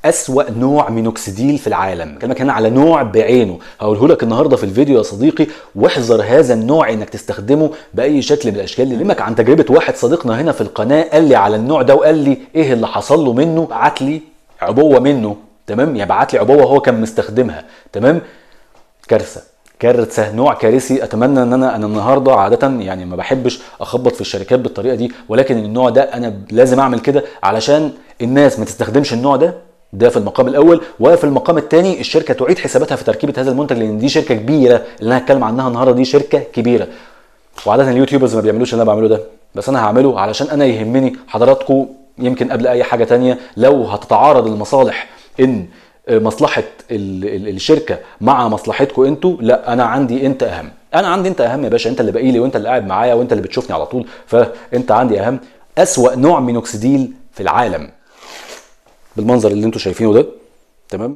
أسوأ نوع مينوكسيديل في العالم كلامك هنا على نوع بعينه هقوله لك النهارده في الفيديو يا صديقي واحذر هذا النوع انك تستخدمه باي شكل من الاشكال لمك عن تجربه واحد صديقنا هنا في القناه قال لي على النوع ده وقال لي ايه اللي حصل له منه بعت لي عبوه منه تمام يعني بعت لي عبوه وهو كان مستخدمها تمام كارثه كارثه نوع كارثي اتمنى ان انا انا النهارده عاده يعني ما بحبش اخبط في الشركات بالطريقه دي ولكن النوع ده انا لازم اعمل كده علشان الناس ما تستخدمش النوع ده ده في المقام الاول وفي المقام الثاني الشركه تعيد حساباتها في تركيبه هذا المنتج لان دي شركه كبيره اللي انا هتكلم عنها النهارده دي شركه كبيره وعاده اليوتيوبرز ما بيعملوش اللي انا بعمله ده بس انا هعمله علشان انا يهمني حضراتكم يمكن قبل اي حاجه تانية لو هتتعارض المصالح ان مصلحه ال- ال- الشركه مع مصلحتكم انتوا لا انا عندي انت اهم انا عندي انت اهم يا باشا انت اللي باقي لي وانت اللي قاعد معايا وانت اللي بتشوفني على طول فانت عندي اهم اسوا نوع مينوكسيديل في العالم بالمنظر اللي انتوا شايفينه ده تمام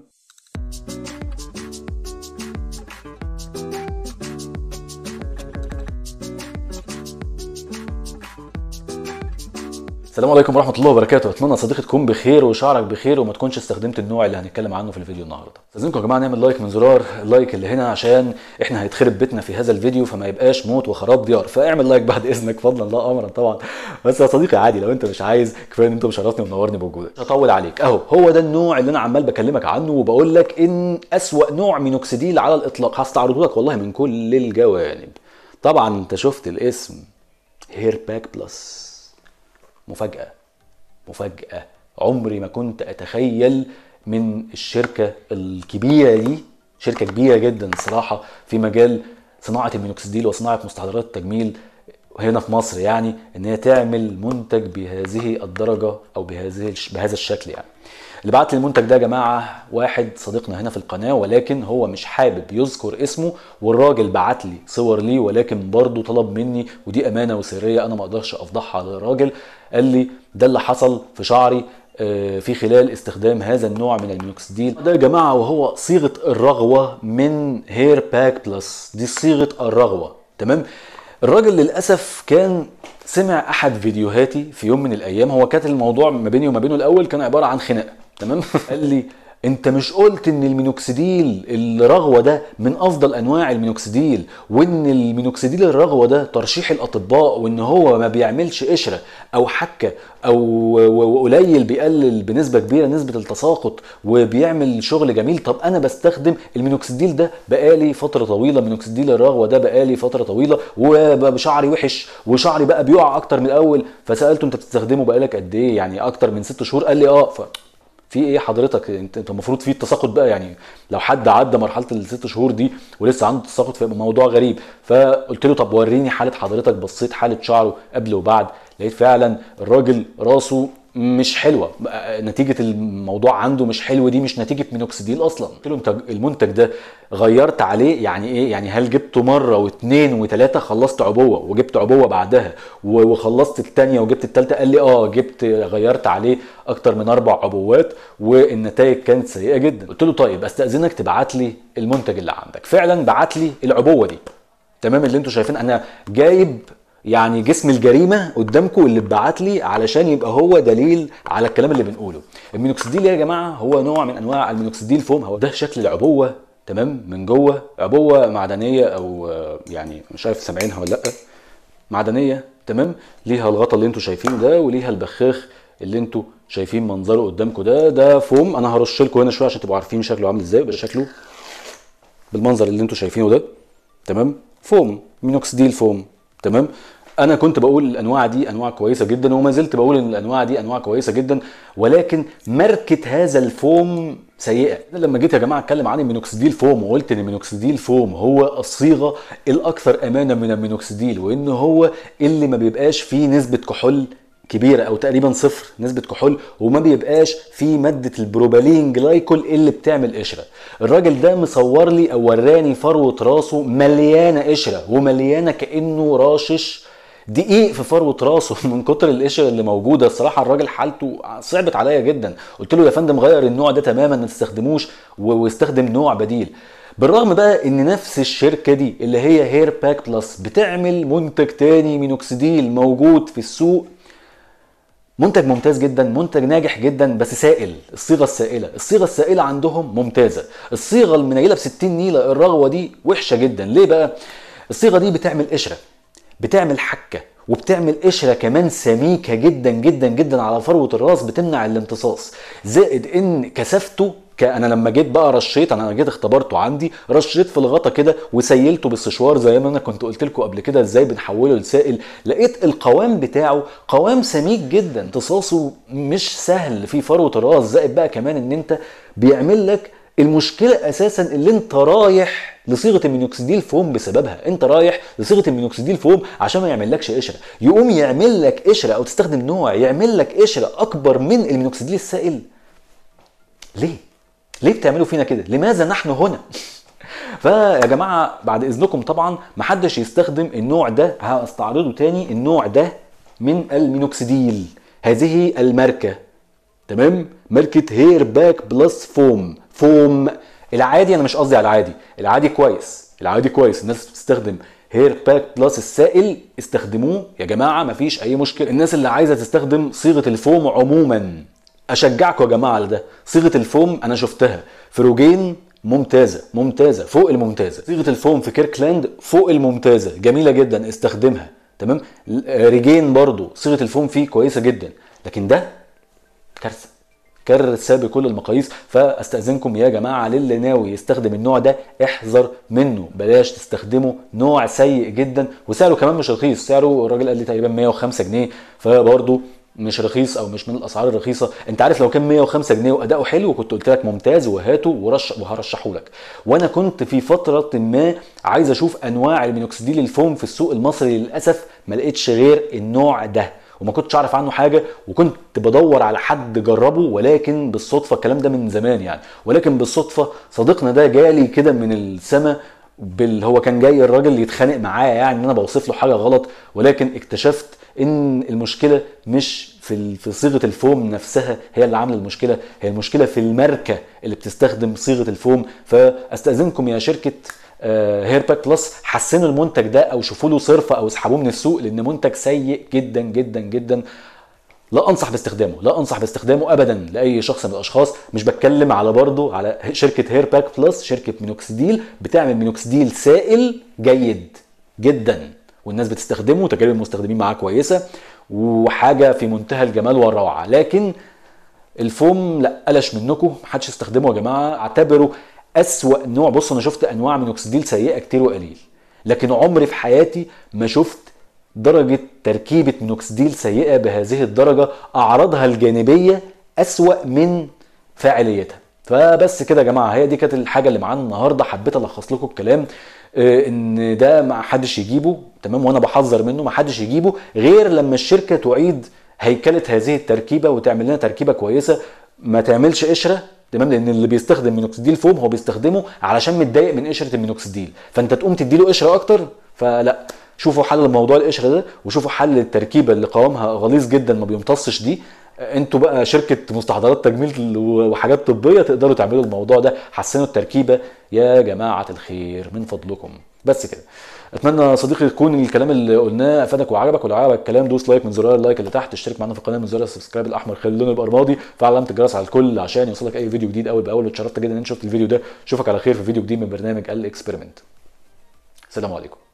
السلام عليكم ورحمه الله وبركاته اتمنى يا صديقي تكون بخير وشعرك بخير وما تكونش استخدمت النوع اللي هنتكلم عنه في الفيديو النهارده استاذنكم يا جماعه نعمل لايك من زرار اللايك اللي هنا عشان احنا هيتخرب بيتنا في هذا الفيديو فما يبقاش موت وخراب ديار فاعمل لايك بعد اذنك فضلا لا امرا طبعا بس يا صديقي عادي لو انت مش عايز كفايه ان انت مشرفني ومنورني بوجودك مش هطول عليك اهو هو ده النوع اللي انا عمال بكلمك عنه وبقول لك ان اسوا نوع مينوكسيديل على الاطلاق هستعرضه لك والله من كل الجوانب طبعا انت شفت الاسم هير باك بلس مفاجاه مفاجأة عمري ما كنت أتخيل من الشركة الكبيرة دي شركة كبيرة جدا الصراحة في مجال صناعة المينوكسيديل وصناعة مستحضرات التجميل هنا في مصر يعني ان هي تعمل منتج بهذه الدرجة او بهذه بهذا الشكل يعني اللي بعت لي المنتج ده يا جماعه واحد صديقنا هنا في القناه ولكن هو مش حابب يذكر اسمه والراجل بعت لي صور ليه ولكن برضه طلب مني ودي امانه وسريه انا ما اقدرش افضحها للراجل قال لي ده اللي حصل في شعري آه، في خلال استخدام هذا النوع من المينوكسيديل ده يا جماعه وهو صيغه الرغوه من هير باك بلس دي صيغه الرغوه تمام الراجل للاسف كان سمع احد فيديوهاتي في يوم من الايام هو كانت الموضوع ما بيني وما بينه الاول كان عباره عن خناقه تمام قال لي انت مش قلت ان المينوكسيديل الرغوه ده من افضل انواع المينوكسيديل وان المينوكسيديل الرغوه ده ترشيح الاطباء وان هو ما بيعملش قشره او حكه او وقليل بيقلل بنسبه كبيره نسبه التساقط وبيعمل شغل جميل طب انا بستخدم المينوكسيديل ده بقالي فتره طويله مينوكسيديل الرغوه ده بقالي فتره طويله وشعري وحش وشعري بقى بيقع اكتر من الاول فسالته انت بتستخدمه بقالك قد ايه يعني اكتر من ست شهور قال لي اه ف... في ايه حضرتك انت انت المفروض في التساقط بقى يعني لو حد عدى مرحله الست شهور دي ولسه عنده تساقط فيبقى موضوع غريب فقلت له طب وريني حاله حضرتك بصيت حاله شعره قبل وبعد لقيت فعلا الراجل راسه مش حلوه نتيجه الموضوع عنده مش حلو دي مش نتيجه مينوكسيديل اصلا قلت له انت المنتج ده غيرت عليه يعني ايه يعني هل جبته مره واثنين وثلاثه خلصت عبوه وجبت عبوه بعدها وخلصت الثانيه وجبت الثالثه قال لي اه جبت غيرت عليه اكتر من اربع عبوات والنتائج كانت سيئه جدا قلت له طيب استاذنك تبعت لي المنتج اللي عندك فعلا بعت لي العبوه دي تمام اللي انتوا شايفين انا جايب يعني جسم الجريمه قدامكم اللي اتبعت لي علشان يبقى هو دليل على الكلام اللي بنقوله المينوكسيديل يا جماعه هو نوع من انواع المينوكسيديل فوم هو ده شكل العبوه تمام من جوه عبوه معدنيه او يعني مش عارف سامعينها ولا لا معدنيه تمام ليها الغطا اللي انتوا شايفينه ده وليها البخاخ اللي انتوا شايفين منظره قدامكم ده ده فوم انا هرش لكم هنا شويه عشان تبقوا عارفين شكله عامل ازاي يبقى شكله بالمنظر اللي انتوا شايفينه ده تمام فوم مينوكسيديل فوم تمام انا كنت بقول الانواع دي انواع كويسه جدا وما زلت بقول ان الانواع دي انواع كويسه جدا ولكن ماركه هذا الفوم سيئه لما جيت يا جماعه اتكلم عن المينوكسيديل فوم وقلت ان المينوكسيديل فوم هو الصيغه الاكثر امانا من المينوكسيديل وان هو اللي ما بيبقاش فيه نسبه كحول كبيره او تقريبا صفر نسبه كحول وما بيبقاش في ماده البروبالين جلايكول اللي بتعمل قشره الراجل ده مصور لي او وراني فروه راسه مليانه قشره ومليانه كانه راشش دقيق في فروه راسه من كتر القشره اللي موجوده الصراحه الراجل حالته صعبت عليا جدا قلت له يا فندم غير النوع ده تماما ما تستخدموش واستخدم نوع بديل بالرغم بقى ان نفس الشركه دي اللي هي هير باك بلس بتعمل منتج تاني مينوكسيديل موجود في السوق منتج ممتاز جدا منتج ناجح جدا بس سائل الصيغه السائله الصيغه السائله عندهم ممتازه الصيغه المنيله ب 60 نيله الرغوه دي وحشه جدا ليه بقى الصيغه دي بتعمل قشره بتعمل حكه وبتعمل قشره كمان سميكه جدا جدا جدا على فروه الراس بتمنع الامتصاص زائد ان كثافته ك- انا لما جيت بقى رشيت انا جيت اختبرته عندي رشيت في الغطا كده وسيلته بالسشوار زي ما انا كنت قلت لكم قبل كده ازاي بنحوله لسائل لقيت القوام بتاعه قوام سميك جدا امتصاصه مش سهل في فروه الراس زائد بقى كمان ان انت بيعمل لك المشكله اساسا اللي انت رايح لصيغه المينوكسيديل فوم بسببها انت رايح لصيغه المينوكسيديل فوم عشان ما يعملكش قشره يقوم يعمل لك قشره او تستخدم نوع يعمل لك قشره اكبر من المينوكسيديل السائل ليه ليه بتعملوا فينا كده لماذا نحن هنا فيا جماعه بعد اذنكم طبعا محدش يستخدم النوع ده هستعرضه تاني النوع ده من المينوكسيديل هذه الماركه تمام ماركه هير باك بلس فوم فوم العادي انا مش قصدي على العادي العادي كويس العادي كويس الناس بتستخدم هير باك بلس السائل استخدموه يا جماعه مفيش اي مشكله الناس اللي عايزه تستخدم صيغه الفوم عموما اشجعكم يا جماعه على ده صيغه الفوم انا شفتها فروجين ممتازه ممتازه فوق الممتازه صيغه الفوم في كيركلاند فوق الممتازه جميله جدا استخدمها تمام ريجين برضو صيغه الفوم فيه كويسه جدا لكن ده كارثه كارثه بكل المقاييس فاستاذنكم يا جماعه للي ناوي يستخدم النوع ده احذر منه بلاش تستخدمه نوع سيء جدا وسعره كمان مش رخيص سعره الراجل قال لي تقريبا 105 جنيه فبرضه مش رخيص او مش من الاسعار الرخيصه انت عارف لو كان 105 جنيه واداؤه حلو كنت قلت لك ممتاز وهاته ورش وهرشحه لك وانا كنت في فتره ما عايز اشوف انواع المينوكسيديل الفوم في السوق المصري للاسف ما لقيتش غير النوع ده وما كنتش اعرف عنه حاجه وكنت بدور على حد جربه ولكن بالصدفه الكلام ده من زمان يعني ولكن بالصدفه صديقنا ده جالي كده من السما بال هو كان جاي الراجل يتخانق معايا يعني ان انا بوصف له حاجه غلط ولكن اكتشفت ان المشكله مش في ال- في صيغه الفوم نفسها هي اللي عامله المشكله هي المشكله في الماركه اللي بتستخدم صيغه الفوم فاستاذنكم يا شركه هير باك بلس حسنوا المنتج ده او شوفوا له صرفه او اسحبوه من السوق لان منتج سيء جدا جدا جدا لا انصح باستخدامه لا انصح باستخدامه ابدا لاي شخص من الاشخاص مش بتكلم على برضه على شركه هير باك بلس شركه مينوكسيديل بتعمل مينوكسيديل سائل جيد جدا والناس بتستخدمه تجارب المستخدمين معاه كويسه وحاجه في منتهى الجمال والروعه لكن الفوم لا قلش منكم محدش يستخدمه يا جماعه اعتبره اسوأ نوع بص انا شفت انواع مينوكسيديل سيئه كتير وقليل لكن عمري في حياتي ما شفت درجة تركيبة مينوكسيديل سيئة بهذه الدرجة أعراضها الجانبية أسوأ من فاعليتها فبس كده يا جماعة هي دي كانت الحاجة اللي معانا النهاردة حبيت ألخص لكم الكلام آه، ان ده ما حدش يجيبه تمام وانا بحذر منه ما حدش يجيبه غير لما الشركه تعيد هيكله هذه التركيبه وتعمل لنا تركيبه كويسه ما تعملش قشره تمام لان اللي بيستخدم مينوكسيديل فوم هو بيستخدمه علشان متضايق من قشره المينوكسيديل فانت تقوم تديله قشره اكتر فلا شوفوا حل لموضوع القشره ده وشوفوا حل للتركيبه اللي قوامها غليظ جدا ما بيمتصش دي انتوا بقى شركه مستحضرات تجميل وحاجات طبيه تقدروا تعملوا الموضوع ده حسنوا التركيبه يا جماعه الخير من فضلكم بس كده اتمنى صديقي يكون الكلام اللي قلناه افادك وعجبك ولو عجبك الكلام دوس لايك من زرار اللايك اللي تحت اشترك معانا في القناه من زرار السبسكرايب الاحمر خلي اللون يبقى رمادي فعل علامه الجرس على الكل عشان يوصلك اي فيديو جديد اول باول واتشرفت جدا ان انت شفت الفيديو ده اشوفك على خير في فيديو جديد من برنامج الاكسبيرمنت سلام عليكم